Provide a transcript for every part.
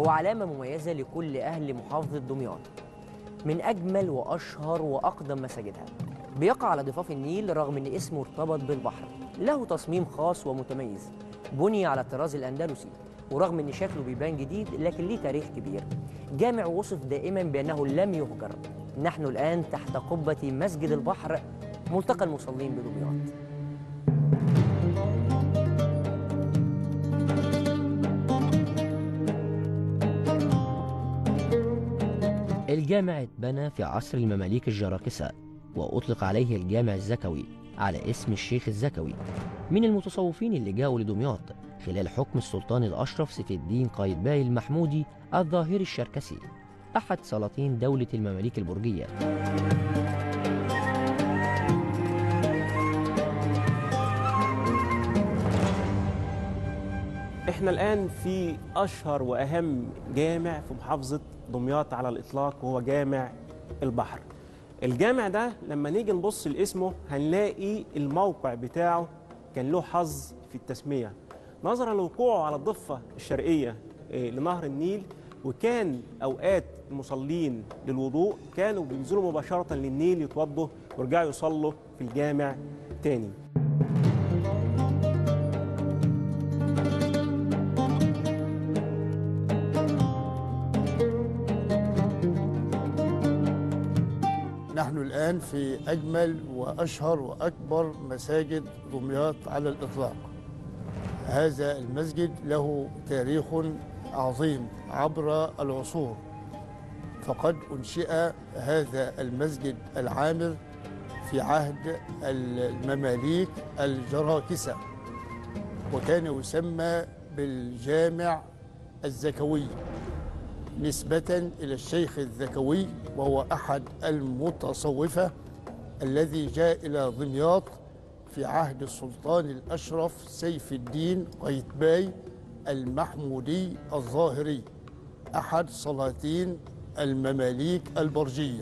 هو علامة مميزة لكل أهل محافظة دمياط من أجمل وأشهر وأقدم مساجدها بيقع على ضفاف النيل رغم أن اسمه ارتبط بالبحر له تصميم خاص ومتميز بني على الطراز الأندلسي ورغم أن شكله بيبان جديد لكن ليه تاريخ كبير جامع وصف دائما بأنه لم يهجر نحن الآن تحت قبة مسجد البحر ملتقى المصلين بدمياط الجامع اتبنى في عصر المماليك الجراكسة وأطلق عليه الجامع الزكوي على اسم الشيخ الزكوي من المتصوفين اللي جاءوا لدمياط خلال حكم السلطان الأشرف سيف الدين قايتباي المحمودي الظاهري الشركسي أحد سلاطين دولة المماليك البرجية احنا الآن في أشهر وأهم جامع في محافظة دمياط على الإطلاق وهو جامع البحر الجامع ده لما نيجي نبص لاسمه هنلاقي الموقع بتاعه كان له حظ في التسمية نظرا لوقوعه على الضفة الشرقية آه، لنهر النيل وكان أوقات المصلين للوضوء كانوا بينزلوا مباشرة للنيل يتوضوا ويرجعوا يصلوا في الجامع تاني نحن الآن في أجمل وأشهر وأكبر مساجد دمياط على الإطلاق هذا المسجد له تاريخ عظيم عبر العصور فقد أنشئ هذا المسجد العامر في عهد المماليك الجراكسة وكان يسمى بالجامع الزكوي نسبة إلى الشيخ الذكوي وهو أحد المتصوفة الذي جاء إلى دمياط في عهد السلطان الأشرف سيف الدين قيتباي المحمودي الظاهري أحد سلاطين المماليك البرجية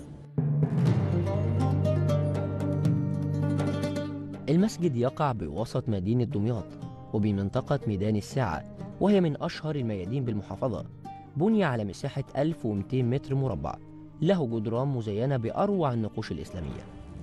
المسجد يقع بوسط مدينة دمياط وبمنطقة ميدان الساعة وهي من أشهر الميادين بالمحافظة بني على مساحة 1200 متر مربع له جدران مزينة بأروع النقوش الإسلامية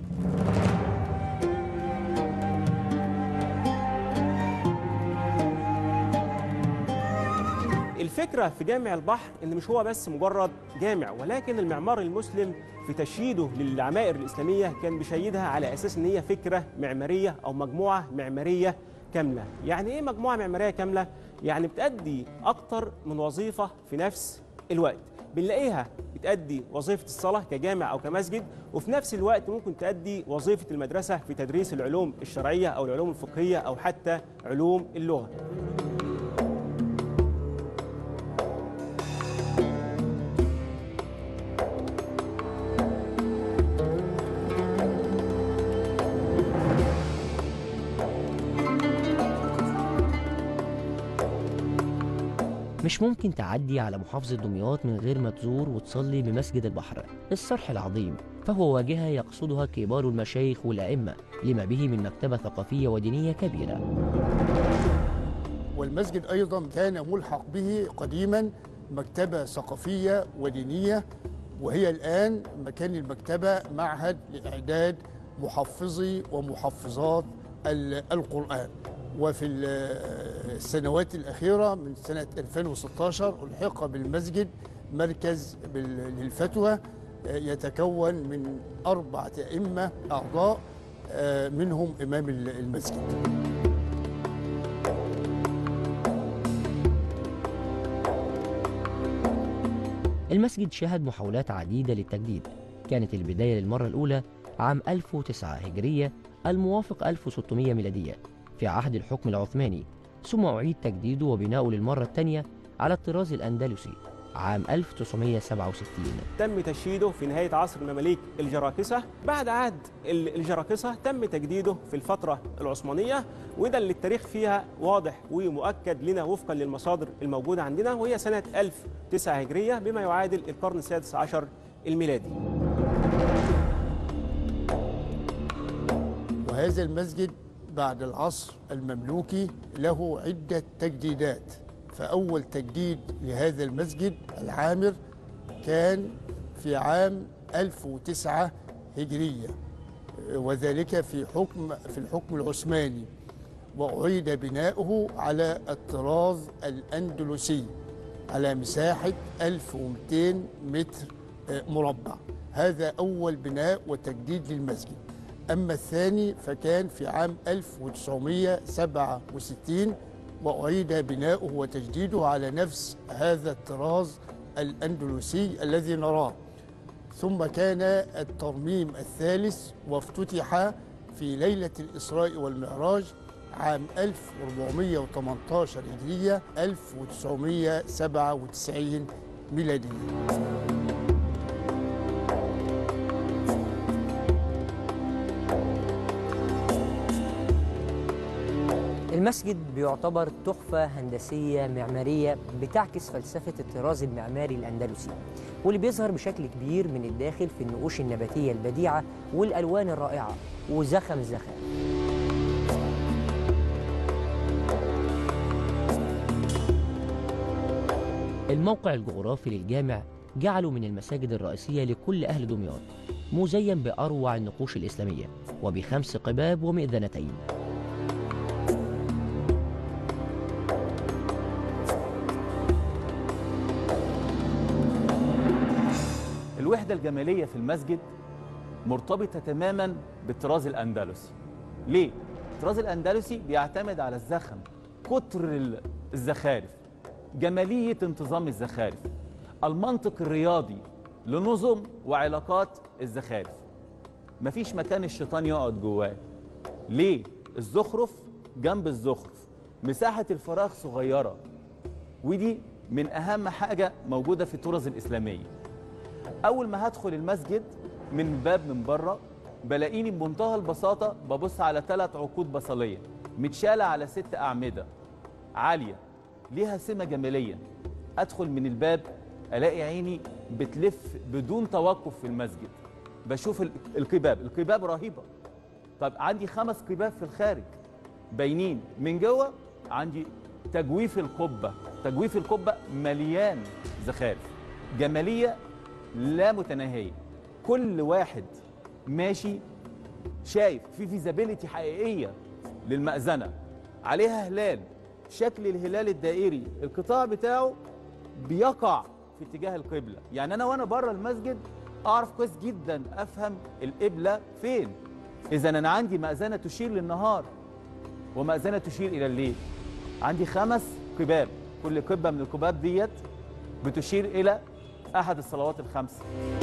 الفكرة في جامع البحر إن مش هو بس مجرد جامع ولكن المعمار المسلم في تشييده للعمائر الإسلامية كان بيشيدها على أساس إن هي فكرة معمارية أو مجموعة معمارية كاملة يعني إيه مجموعة معمارية كاملة؟ يعني بتأدي أكتر من وظيفة في نفس الوقت بنلاقيها بتأدي وظيفة الصلاة كجامع أو كمسجد وفي نفس الوقت ممكن تأدي وظيفة المدرسة في تدريس العلوم الشرعية أو العلوم الفقهية أو حتى علوم اللغة مش ممكن تعدي على محافظة دمياط من غير ما تزور وتصلي بمسجد البحر الصرح العظيم فهو واجهة يقصدها كبار المشايخ والأئمة لما به من مكتبة ثقافية ودينية كبيرة والمسجد أيضا كان ملحق به قديما مكتبة ثقافية ودينية وهي الآن مكان المكتبة معهد لإعداد محفظي ومحفظات ال- القرآن وفي ال- السنوات الأخيرة من سنة 2016 ألحق بالمسجد مركز بال- للفتوى آه، يتكون من أربعة أئمة أعضاء آه، منهم إمام ال- المسجد المسجد شهد محاولات عديدة للتجديد كانت البداية للمرة الأولى عام 1009 هجرية الموافق 1600 ميلادية في عهد الحكم العثماني ثم أعيد تجديده وبناؤه للمرة الثانية على الطراز الأندلسي عام 1967 تم تشييده في نهاية عصر المماليك الجراكسة بعد عهد ال- الجراكسة تم تجديده في الفترة العثمانية وده اللي التاريخ فيها واضح ومؤكد لنا وفقا للمصادر الموجودة عندنا وهي سنة 1009 هجرية بما يعادل القرن السادس عشر الميلادي وهذا المسجد بعد العصر المملوكي له عدة تجديدات فأول تجديد لهذا المسجد العامر كان في عام 1009 هجرية وذلك في حكم في الحكم العثماني وأعيد بناؤه على الطراز الأندلسي على مساحة 1200 متر مربع هذا أول بناء وتجديد للمسجد أما الثاني فكان في عام 1967 وأعيد بناؤه وتجديده على نفس هذا الطراز الأندلسي الذي نراه ثم كان الترميم الثالث وافتتح في ليلة الإسراء والمعراج عام 1418 هجرية 1997 ميلادية المسجد بيعتبر تحفة هندسية معمارية بتعكس فلسفة الطراز المعماري الأندلسي واللي بيظهر بشكل كبير من الداخل في النقوش النباتية البديعة والألوان الرائعة وزخم الزخارف الموقع الجغرافي للجامع جعله من المساجد الرئيسية لكل أهل دمياط مزين بأروع النقوش الإسلامية وبخمس قباب ومئذنتين الوحدة الجمالية في المسجد مرتبطة تماما بالطراز الأندلسي ليه؟ الطراز الأندلسي بيعتمد على الزخم كتر ال- الزخارف جمالية انتظام الزخارف المنطق الرياضي لنظم وعلاقات الزخارف مفيش مكان الشيطان يقعد جواه ليه؟ الزخرف جنب الزخرف مساحة الفراغ صغيرة ودي من أهم حاجة موجودة في الطرز الإسلامية اول ما هدخل المسجد من باب من بره بلاقيني بمنتهى البساطه ببص على ثلاث عقود بصليه متشاله على ست اعمده عاليه ليها سمه جماليه ادخل من الباب الاقي عيني بتلف بدون توقف في المسجد بشوف ال- القباب القباب رهيبه طب عندي خمس قباب في الخارج باينين من جوه عندي تجويف القبه تجويف القبه مليان زخارف جماليه لا متناهيه كل واحد ماشي شايف في فيزابيليتي حقيقيه للمأذنه عليها هلال شكل الهلال الدائري القطاع بتاعه بيقع في اتجاه القبله يعني انا وانا بره المسجد اعرف كويس جدا افهم القبله فين اذا انا عندي مأذنه تشير للنهار ومأذنه تشير الى الليل عندي خمس قباب كل قبه من القباب ديت بتشير الى احد الصلوات الخمس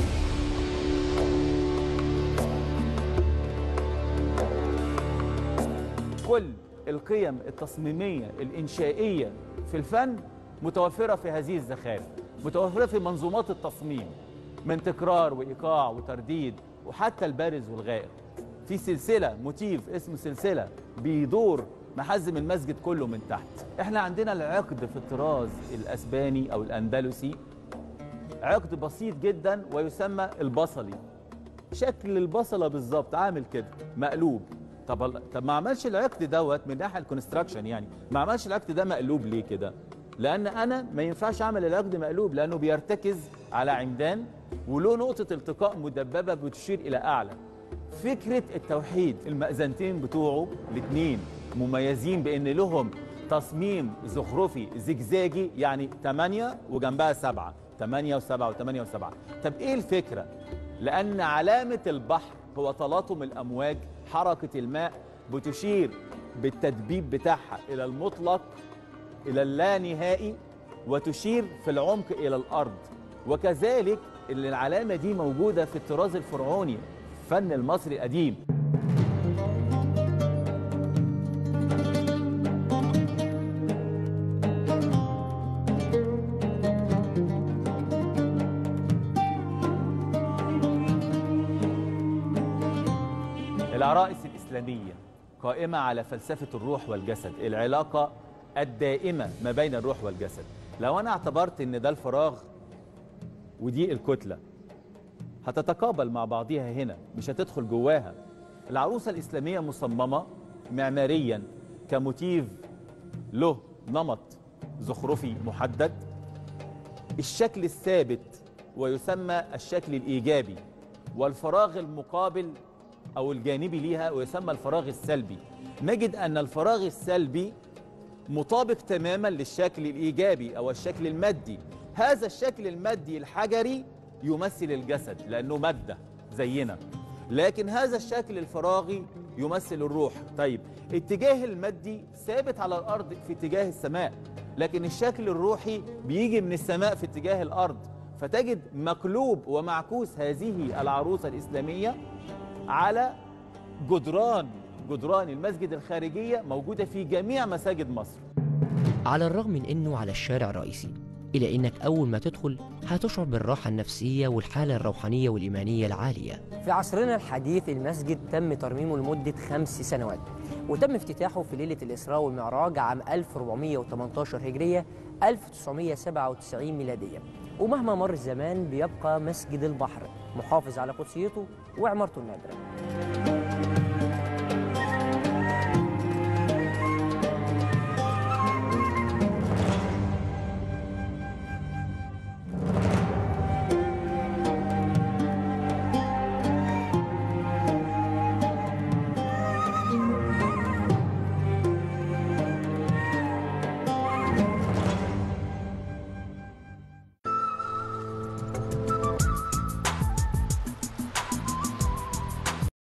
كل القيم التصميميه الانشائيه في الفن متوفره في هذه الزخارف متوفره في منظومات التصميم من تكرار وايقاع وترديد وحتى البارز والغائر في سلسله موتيف اسمه سلسله بيدور محزم المسجد كله من تحت احنا عندنا العقد في الطراز الاسباني او الاندلسي عقد بسيط جدا ويسمى البصلي شكل البصله بالظبط عامل كده مقلوب طب طب ما عملش العقد دوت من ناحيه الكونستراكشن يعني ما عملش العقد ده مقلوب ليه كده لان انا ما ينفعش اعمل العقد مقلوب لانه بيرتكز على عمدان وله نقطه التقاء مدببه بتشير الى اعلى فكره التوحيد المأذنتين بتوعه الاثنين مميزين بان لهم تصميم زخرفي زجزاجي يعني 8 وجنبها 7 8 و7 و8 و7 طب ايه الفكره لان علامه البحر هو تلاطم الامواج حركه الماء بتشير بالتدبيب بتاعها الى المطلق الى اللانهائي وتشير في العمق الى الارض وكذلك اللي العلامه دي موجوده في الطراز الفرعوني الفن المصري القديم العرائس الإسلامية قائمة على فلسفة الروح والجسد العلاقة الدائمة ما بين الروح والجسد لو أنا اعتبرت أن ده الفراغ ودي الكتلة هتتقابل مع بعضها هنا مش هتدخل جواها العروسة الإسلامية مصممة معماريا كموتيف له نمط زخرفي محدد الشكل الثابت ويسمى الشكل الإيجابي والفراغ المقابل أو الجانبي ليها ويسمى الفراغ السلبي نجد أن الفراغ السلبي مطابق تماما للشكل الإيجابي أو الشكل المادي هذا الشكل المادي الحجري يمثل الجسد لأنه مادة زينا لكن هذا الشكل الفراغي يمثل الروح طيب اتجاه المادي ثابت على الأرض في اتجاه السماء لكن الشكل الروحي بيجي من السماء في اتجاه الأرض فتجد مقلوب ومعكوس هذه العروسة الإسلامية على جدران جدران المسجد الخارجية موجودة في جميع مساجد مصر على الرغم من انه على الشارع الرئيسي الا انك اول ما تدخل هتشعر بالراحه النفسيه والحاله الروحانيه والايمانيه العاليه في عصرنا الحديث المسجد تم ترميمه لمده خمس سنوات وتم افتتاحه في ليله الاسراء والمعراج عام 1418 هجريه 1997 ميلاديه ومهما مر الزمان بيبقى مسجد البحر محافظ على قدسيته وعمارته النادره